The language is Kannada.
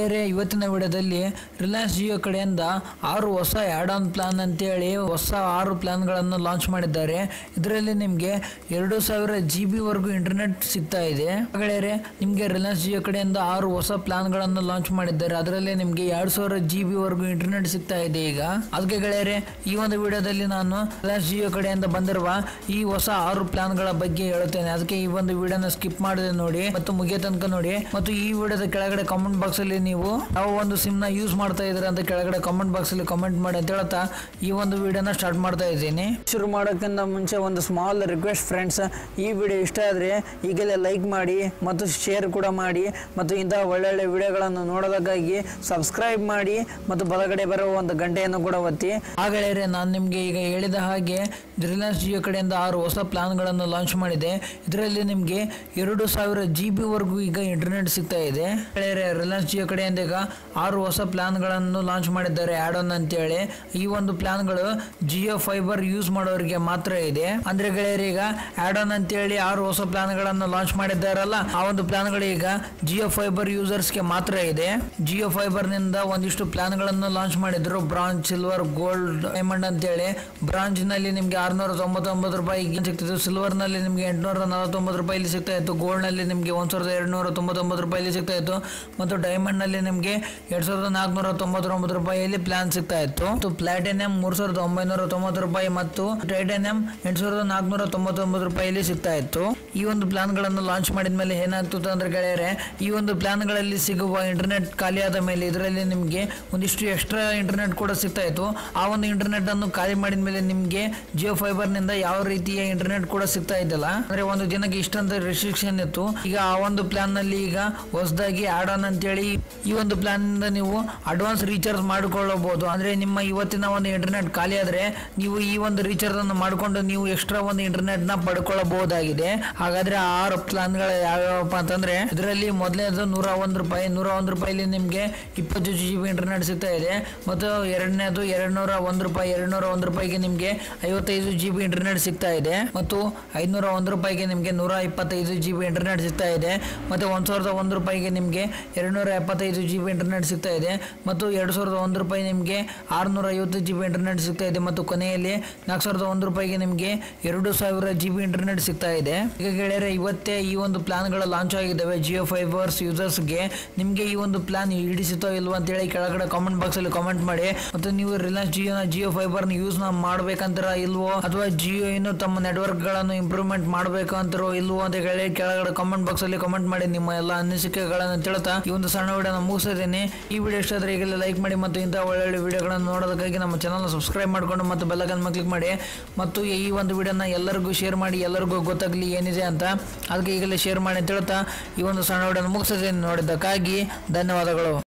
ಗೆಳೆಯರೆ ಇವತ್ತಿನ ವಿಡಿಯೋದಲ್ಲಿ ರಿಲಯನ್ಸ್ ಜಿಯೋ ಕಡೆಯಿಂದ ಆರು ಹೊಸ ಆ್ಯಡ್ ಆನ್ ಪ್ಲಾನ್ ಅಂತೇಳಿ ಹೊಸ ಆರು ಪ್ಲಾನ್ಗಳನ್ನು ಲಾಂಚ್ ಮಾಡಿದ್ದಾರೆ ಇದರಲ್ಲಿ ನಿಮಗೆ ಎರಡು ಸಾವಿರ ಜಿ ಬಿವರೆಗೂ ಇಂಟರ್ನೆಟ್ ಸಿಗ್ತಾ ಇದೆ ಗೆಳೆಯರೆ ನಿಮಗೆ ರಿಲಯನ್ಸ್ ಜಿಯೋ ಕಡೆಯಿಂದ ಆರು ಹೊಸ ಪ್ಲಾನ್ಗಳನ್ನು ಲಾಂಚ್ ಮಾಡಿದ್ದಾರೆ ಅದರಲ್ಲಿ ನಿಮಗೆ ಎರಡು ಸಾವಿರ ಜಿ ಬಿವರೆಗೂ ಇಂಟರ್ನೆಟ್ ಸಿಗ್ತಾ ಇದೆ ಈಗ ಅದಕ್ಕೆ ಗೆಳೆಯರೆ ಈ ಒಂದು ವಿಡಿಯೋದಲ್ಲಿ ನಾನು ರಿಲಯನ್ಸ್ ಜಿಯೋ ಕಡೆಯಿಂದ ಬಂದಿರುವ ಈ ಹೊಸ ಆರು ಪ್ಲಾನ್ಗಳ ಬಗ್ಗೆ ಹೇಳುತ್ತೇನೆ ಅದಕ್ಕೆ ಈ ಒಂದು ವಿಡಿಯೋನ ಸ್ಕಿಪ್ ಮಾಡದೆ ನೋಡಿ ಮತ್ತು ಮುಗಿಯೋ ತನಕ ನೋಡಿ ಮತ್ತು ಈ ವಿಡಿಯೋದ ಕೆಳಗಡೆ ಕಾಮೆಂಟ್ ಬಾಕ್ಸ್ ಅಲ್ಲಿ ನೀವು ಯಾವ ಒಂದು ಸಿಮ್ ನ ಯೂಸ್ ಮಾಡ್ತಾ ಇದ್ದೀರಾ ಅಂತ ಕೆಳಗಡೆ ಕಾಮೆಂಟ್ ಬಾಕ್ಸ್ ಅಲ್ಲಿ ಕಾಮೆಂಟ್ ಮಾಡಿ ಅಂತ ಹೇಳ್ತಾ ಈ ಒಂದು ವಿಡಿಯೋನ ಸ್ಟಾರ್ಟ್ ಮಾಡ್ತಾ ಇದ್ದೀನಿ ಶುರು ಮಾಡೋಕ್ಕಿಂತ ಮುಂಚೆ ಒಂದು ಸ್ಮಾಲ್ ರಿಕ್ವೆಸ್ಟ್ ಫ್ರೆಂಡ್ಸ್ ಈ ವಿಡಿಯೋ ಇಷ್ಟ ಆದರೆ ಈಗಲೇ ಲೈಕ್ ಮಾಡಿ ಮತ್ತು ಶೇರ್ ಕೂಡ ಮಾಡಿ ಮತ್ತು ಇಂತಹ ಒಳ್ಳೊಳ್ಳೆ ವಿಡಿಯೋಗಳನ್ನು ನೋಡೋದಕ್ಕಾಗಿ ಸಬ್ಸ್ಕ್ರೈಬ್ ಮಾಡಿ ಮತ್ತು ಬಲಗಡೆ ಬರುವ ಒಂದು ಗಂಟೆಯನ್ನು ಕೂಡ ಒತ್ತಿ ಹಾಗೆಯೇ ನಾನು ನಿಮಗೆ ಈಗ ಹೇಳಿದ ಹಾಗೆ ರಿಲಯನ್ಸ್ ಜಿಯೋ ಕಡೆಯಿಂದ ಆರು ಹೊಸ ಪ್ಲಾನ್ಗಳನ್ನು ಲಾಂಚ್ ಮಾಡಿದೆ ಇದರಲ್ಲಿ ನಿಮಗೆ ಎರಡು ಸಾವಿರ ಜಿ ಬಿವರೆಗೂ ಈಗ ಇಂಟರ್ನೆಟ್ ಸಿಗ್ತಾ ಇದೆ ಗೆಳೆಯರೆ ರಿಲಯನ್ಸ್ ಜಿಯೋ ಕಡೆಯಿಂದ ಈಗ ಆರು ಹೊಸ ಪ್ಲಾನ್ಗಳನ್ನು ಲಾಂಚ್ ಮಾಡಿದ್ದಾರೆ ಆಡ್ ಆನ್ ಅಂತೇಳಿ ಈ ಒಂದು ಪ್ಲಾನ್ಗಳು ಜಿಯೋ ಫೈಬರ್ ಯೂಸ್ ಮಾಡೋರಿಗೆ ಮಾತ್ರ ಇದೆ ಅಂದ್ರೆ ಗೆಳೆಯರೆ ಈಗ ಆಡ್ ಆನ್ ಅಂತೇಳಿ ಆರು ಹೊಸ ಪ್ಲಾನ್ಗಳನ್ನು ಲಾಂಚ್ ಮಾಡಿದ್ದಾರಲ್ಲ ಆ ಒಂದು ಪ್ಲಾನ್ಗಳು ಈಗ ಜಿಯೋ ಫೈಬರ್ ಯೂಸರ್ಸ್ಗೆ ಮಾತ್ರ ಇದೆ ಜಿಯೋ ಫೈಬರ್ ನಿಂದ ಒಂದಿಷ್ಟು ಪ್ಲಾನ್ಗಳನ್ನು ಲಾಂಚ್ ಮಾಡಿದ್ರು ಬ್ರಾಂಚ್ ಸಿಲ್ವರ್ ಗೋಲ್ಡ್ ಡೈಮಂಡ್ ಅಂತೇಳಿ ಬ್ರಾಂಚ್ ನಲ್ಲಿ ನಿಮ್ಗೆ ಆರ್ನೂರ ತೊಂಬತ್ತೊಂಬತ್ತು ರೂಪಾಯಿ ಸಿಗ್ತಿತ್ತು ಸಿಲ್ವರ್ ನಲ್ಲಿ ನಿಮ್ಗೆ ಎಂಟುನೂರ ನಲವತ್ತೊಂಬತ್ತು ರೂಪಾಯಿ ಸಿಗ್ತಾ ಇತ್ತು ಗೋಲ್ಡ್ ನಲ್ಲಿ ನಿಮ್ಗೆ ಒಂದ್ ಸಾವಿರದ ಎರಡ್ನೂರ ತೊಂಬತ್ತೊಂಬತ್ತು ರೂಪಾಯಿ ಸಿಗ್ತಾ ಇತ್ತು ಮತ್ತು ಡೈಮಂಡ್ ನಲ್ಲಿ ನಿಮ್ಗೆ ಎರಡ್ ಸಾವಿರದ ನಾಲ್ಕುನೂರ ತೊಂಬತ್ತೊಂಬತ್ತು ರೂಪಾಯಿಯಲ್ಲಿ ಪ್ಲಾನ್ ಸಿಗ್ತಾ ಇತ್ತು ಮತ್ತು ಪ್ಲಾಟಿನಿಯಂ ಮೂರ್ ಸಾವಿರದ ಒಂಬೈನೂರ ತೊಂಬತ್ತು ರೂಪಾಯಿ ಮತ್ತು ಟೈಟಾನಿಯಂ ಎಂಟು ಸಾವಿರದ ನಾಲ್ಕುನೂರ ತೊಂಬತ್ತೊಂಬತ್ತು ರೂಪಾಯಿಯಲ್ಲಿ ಸಿಗ್ತಾ ಇತ್ತು ಈ ಒಂದು ಪ್ಲಾನ್ ಗಳನ್ನು ಲಾಂಚ್ ಮಾಡಿದ ಮೇಲೆ ಏನಾಗ್ತಿತ್ತು ಅಂದ್ರೆ ಗೆಳೆಯರೆ ಈ ಒಂದು ಪ್ಲಾನ್ ಗಳಲ್ಲಿ ಸಿಗುವ ಇಂಟರ್ನೆಟ್ ಖಾಲಿಯಾದ ಮೇಲೆ ಇದರಲ್ಲಿ ನಿಮ್ಗೆ ಒಂದಿಷ್ಟು ಎಕ್ಸ್ಟ್ರಾ ಇಂಟರ್ನೆಟ್ ಕೂಡ ಸಿಗ್ತಾ ಇತ್ತು ಆ ಒಂದು ಇಂಟರ್ನೆಟ್ ಅನ್ನು ಖಾಲಿ ಮಾಡಿದ ಮೇಲೆ ನಿಮ್ಗೆ ಜಿಯೋ ಫೈಬರ್ ನಿಂದ ಯಾವ ರೀತಿಯ ಇಂಟರ್ನೆಟ್ ಕೂಡ ಸಿಗ್ತಾ ಇದ್ದಿಲ್ಲ ಅಂದ್ರೆ ಒಂದು ದಿನಕ್ಕೆ ಇಷ್ಟಂತ ರೆಸ್ಟ್ರಿಕ್ಷನ್ ಇತ್ತು ಈಗ ಆ ಒಂದು ಪ್ಲಾನ್ ನಲ್ಲಿ ಈಗ ಹೊಸದಾಗಿ ಆಡ್ ಆನ್ ಅಂತೇಳಿ ಈ ಒಂದು ಪ್ಲಾನ್ ನಿಂದ ನೀವು ಅಡ್ವಾನ್ಸ್ ರೀಚಾರ್ಜ್ ಮಾಡಿಕೊಳ್ಳಬಹುದು ಅಂದ್ರೆ ನಿಮ್ಮ ಇವತ್ತಿನ ಒಂದು ಇಂಟರ್ನೆಟ್ ಖಾಲಿ ಆದ್ರೆ ನೀವು ಈ ಒಂದು ರೀಚಾರ್ಜ್ ಅನ್ನು ಮಾಡಿಕೊಂಡು ನೀವು ಎಕ್ಸ್ಟ್ರಾ ಒಂದು ಇಂಟರ್ನೆಟ್ ನ ಪಡ್ಕೊಳ್ಳಬಹುದಾಗಿದೆ ಹಾಗಾದ್ರೆ ಆ ಆರು ಪ್ಲಾನ್ ಗಳು ಯಾವ್ಯಾವಪ್ಪ ಅಂತಂದ್ರೆ ಇದರಲ್ಲಿ ಮೊದಲನೇದು ನೂರ ಒಂದು ರೂಪಾಯಿ ನೂರ ಒಂದು ರೂಪಾಯಿಲಿ ನಿಮ್ಗೆ ಇಪ್ಪತ್ತು ಜಿ ಬಿ ಇಂಟರ್ನೆಟ್ ಸಿಗ್ತಾ ಇದೆ ಮತ್ತು ಎರಡನೇದು ಎರಡ್ ನೂರ ಒಂದು ರೂಪಾಯಿ ಎರಡ್ ನೂರ ಒಂದು ರೂಪಾಯಿಗೆ ನಿಮ್ಗೆ ಐವತ್ತೈದು ಜಿ ಬಿ ಇಂಟರ್ನೆಟ್ ಸಿಗ್ತಾ ಇದೆ ಮತ್ತು ಐನೂರ ಒಂದು ರೂಪಾಯಿಗೆ ನಿಮ್ಗೆ ನೂರ ಇಪ್ಪತ್ತೈದು ಜಿ ಬಿ ಇಂಟರ್ನೆಟ್ ಸಿಗ್ತಾ ಇದೆ ಮತ್ತು ಒಂದು ಸಾವಿರದ ಒಂದು ರೂಪಾಯಿಗೆ ನಿಮಗೆ ಎರಡು ನೂರ ಎಪ್ಪತ್ತೈದು ಜಿ ಬಿ ಇಂಟರ್ನೆಟ್ ಸಿಗ್ತಾ ಇದೆ ಮತ್ತು ಎರಡು ಸಾವಿರದ ಒಂದು ರೂಪಾಯಿ ನಿಮಗೆ ಆರುನೂರ ಐವತ್ತು ಜಿ ಬಿ ಇಂಟರ್ನೆಟ್ ಸಿಗ್ತಾ ಇದೆ ಮತ್ತು ಕೊನೆಯಲ್ಲಿ ನಾಲ್ಕು ಸಾವಿರದ ಒಂದು ರೂಪಾಯಿಗೆ ನಿಮಗೆ ಎರಡು ಸಾವಿರ ಜಿ ಬಿ ಇಂಟರ್ನೆಟ್ ಸಿಗ್ತಾ ಇದೆ ಈಗ ಗೆಳೆಯರೆ ಇವತ್ತೇ ಈ ಒಂದು ಪ್ಲಾನ್ಗಳು ಲಾಂಚ್ ಆಗಿದ್ದಾವೆ ಜಿಯೋ ಫೈಬರ್ಸ್ ಯೂಸರ್ಸ್ಗೆ ನಿಮಗೆ ಈ ಒಂದು ಪ್ಲಾನ್ ಹಿಡಿಸುತ್ತೋ ಇಲ್ವೋ ಅಂತೇಳಿ ಕೆಳಗಡೆ ಕಾಮೆಂಟ್ ಬಾಕ್ಸ್ ಅಲ್ಲಿ ಕಾಮೆಂಟ್ ಮಾಡಿ ಮತ್ತು ನೀವು ರಿಲಯನ್ಸ್ ಜಿಯೋನ ಜಿಯೋ ಫೈಬರ್ ಯೂಸ್ ಮಾಡ್ಬೇಕಂತೀರ ಇಲ್ವೋ ಅಥವಾ ಜಿಯೋ ಇನ್ನು ತಮ್ಮ ನೆಟ್ವರ್ಕ್ ಗಳನ್ನು ಇಂಪ್ರೂವ್ಮೆಂಟ್ ಮಾಡಬೇಕು ಅಂತಾರೋ ಇಲ್ವೋ ಅಂತ ಹೇಳಿ ಕೆಳಗಡೆ ಕಾಮೆಂಟ್ ಬಾಕ್ಸ್ ಅಲ್ಲಿ ಕಾಮೆಂಟ್ ಮಾಡಿ ನಿಮ್ಮ ಎಲ್ಲ ಅನಿಸಿಕೆಗಳನ್ನು ತಿಳ್ತಾ ಈ ಒಂದು ಸಣ್ಣ ವಿಡಿಯೋನ ಮುಗಿಸಿದ್ದೀನಿ ಈ ವಿಡಿಯೋ ಇಷ್ಟ ಆದ್ರೆ ಈಗಲೇ ಲೈಕ್ ಮಾಡಿ ಮತ್ತು ಇಂಥ ಒಳ್ಳೊಳ್ಳೆ ವಿಡಿಯೋಗಳನ್ನು ನೋಡೋದಕ್ಕಾಗಿ ನಮ್ಮ ಚಾನಲ್ನ ಸಬ್ಸ್ಕ್ರೈಬ್ ಮಾಡಿಕೊಂಡು ಮತ್ತು ಬೆಲ್ಲಕನ್ ಕ್ಲಿಕ್ ಮಾಡಿ ಮತ್ತು ಈ ಒಂದು ವಿಡಿಯೋನ ಎಲ್ಲರಿಗೂ ಶೇರ್ ಮಾಡಿ ಎಲ್ಲರಿಗೂ ಗೊತ್ತಾಗಲಿ ಏನಿದೆ ಅಂತ ಅದಕ್ಕೆ ಈಗಲೇ ಶೇರ್ ಮಾಡಿ ಅಂತ ಹೇಳ್ತಾ ಈ ಒಂದು ಸಣ್ಣ ವಿಡಿಯೋನ ಮುಗಿಸಿದ್ದೀನಿ ನೋಡಿದ್ದಕ್ಕಾಗಿ ಧನ್ಯವಾದಗಳು